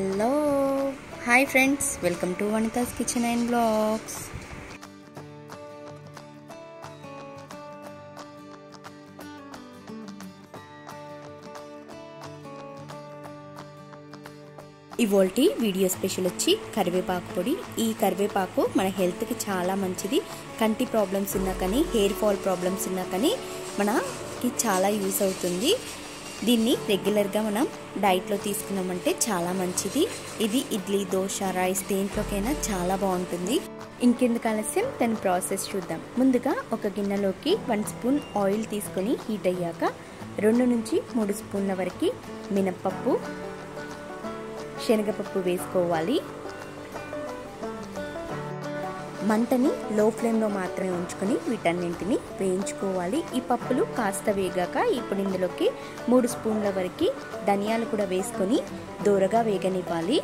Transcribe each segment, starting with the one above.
hello hi friends welcome to Vanitha's kitchen and blogs ఇవాల్టి video special వచ్చి కరివేపాకు పొడి ఈ కరివేపాకు మన హెల్త్కి చాలా మంచిది కంటి ప్రాబ్లమ్స్ ఉన్నా కానీ హెయిర్ ఫాల్ ప్రాబ్లమ్స్ ఉన్నా కానీ మనకి చాలా యూస్ అవుతుంది దీన్ని రెగ్యులర్గా మనం డైట్లో తీసుకున్నామంటే చాలా మంచిది ఇది ఇడ్లీ దోశ రైస్ దేంట్లోకైనా చాలా బాగుంటుంది ఇంకెందుకు ఆలస్యం దాని ప్రాసెస్ చూద్దాం ముందుగా ఒక గిన్నెలోకి వన్ స్పూన్ ఆయిల్ తీసుకొని హీట్ అయ్యాక రెండు నుంచి మూడు స్పూన్ల వరకు మినప్పప్పు శనగపప్పు వేసుకోవాలి మంటని లో ఫ్లేమ్లో మాత్రమే ఉంచుకొని వీటన్నింటిని వేయించుకోవాలి ఈ పప్పులు కాస్త వేగాక ఇప్పుడు ఇందులోకి మూడు స్పూన్ల వరకు ధనియాలు కూడా వేసుకొని దూరగా వేగనివ్వాలి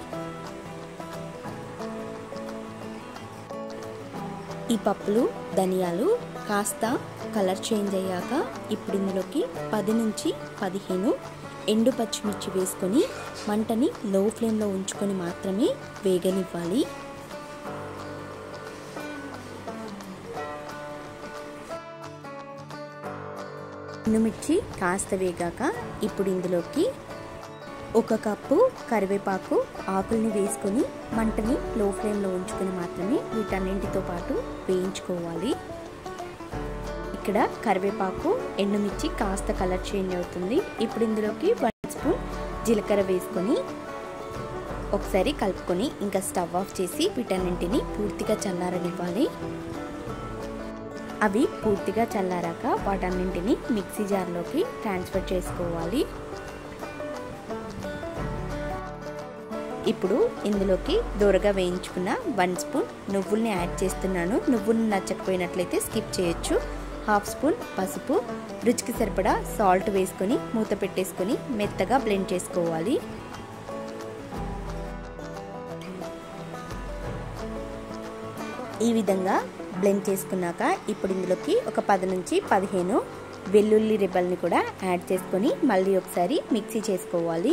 ఈ పప్పులు ధనియాలు కాస్త కలర్ చేంజ్ అయ్యాక ఇప్పుడు ఇందులోకి పది నుంచి పదిహేను ఎండు పచ్చిమిర్చి వేసుకొని మంటని లో ఫ్లేమ్లో ఉంచుకొని మాత్రమే వేగనివ్వాలి ఎండుమిర్చి కాస్త వేగాక ఇప్పుడు ఇందులోకి ఒక కప్పు కరివేపాకు ఆకుల్ని వేసుకొని మంటని లో ఫ్లేమ్లో ఉంచుకొని మాత్రమే వీటన్నింటితో పాటు వేయించుకోవాలి ఇక్కడ కరివేపాకు ఎండుమిర్చి కాస్త కలర్ చేంజ్ అవుతుంది ఇప్పుడు ఇందులోకి వన్ స్పూన్ జీలకర్ర వేసుకొని ఒకసారి కలుపుకొని ఇంకా స్టవ్ ఆఫ్ చేసి వీటన్నింటిని పూర్తిగా చల్లారనివ్వాలి అవి పూర్తిగా చల్లారాక వాటన్నింటిని మిక్సీ జార్లోకి ట్రాన్స్ఫర్ చేసుకోవాలి ఇప్పుడు ఇందులోకి దూరగా వేయించుకున్న వన్ స్పూన్ నువ్వుల్ని యాడ్ చేస్తున్నాను నువ్వులు నచ్చకపోయినట్లయితే స్కిప్ చేయొచ్చు హాఫ్ స్పూన్ పసుపు రుచికి సరిపడా సాల్ట్ వేసుకొని మూత పెట్టేసుకొని మెత్తగా బ్లెండ్ చేసుకోవాలి ఈ విధంగా బ్లెండ్ చేసుకున్నాక ఇప్పుడు ఇందులోకి ఒక పది నుంచి పదిహేను వెల్లుల్లి రిబ్బల్ని కూడా యాడ్ చేసుకొని మళ్ళీ ఒకసారి మిక్సీ చేసుకోవాలి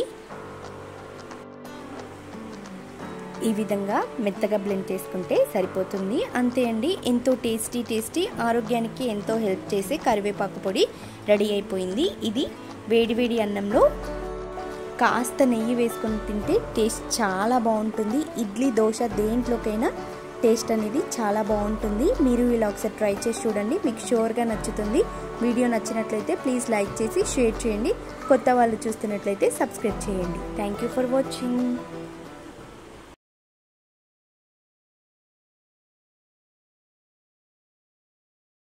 ఈ విధంగా మెత్తగా బ్లెండ్ చేసుకుంటే సరిపోతుంది అంతే అండి ఎంతో టేస్టీ టేస్టీ ఆరోగ్యానికి ఎంతో హెల్ప్ చేసే కరివేపాకు పొడి రెడీ అయిపోయింది ఇది వేడివేడి అన్నంలో కాస్త నెయ్యి వేసుకొని తింటే టేస్ట్ చాలా బాగుంటుంది ఇడ్లీ దోశ దేంట్లోకైనా టేస్ట్ అనేది చాలా బాగుంటుంది మీరు ఇలా ఒకసారి ట్రై చేసి చూడండి మీకు షూర్గా నచ్చుతుంది వీడియో నచ్చినట్లయితే ప్లీజ్ లైక్ చేసి షేర్ చేయండి కొత్త వాళ్ళు చూస్తున్నట్లయితే సబ్స్క్రైబ్ చేయండి థ్యాంక్ యూ ఫర్ వాచింగ్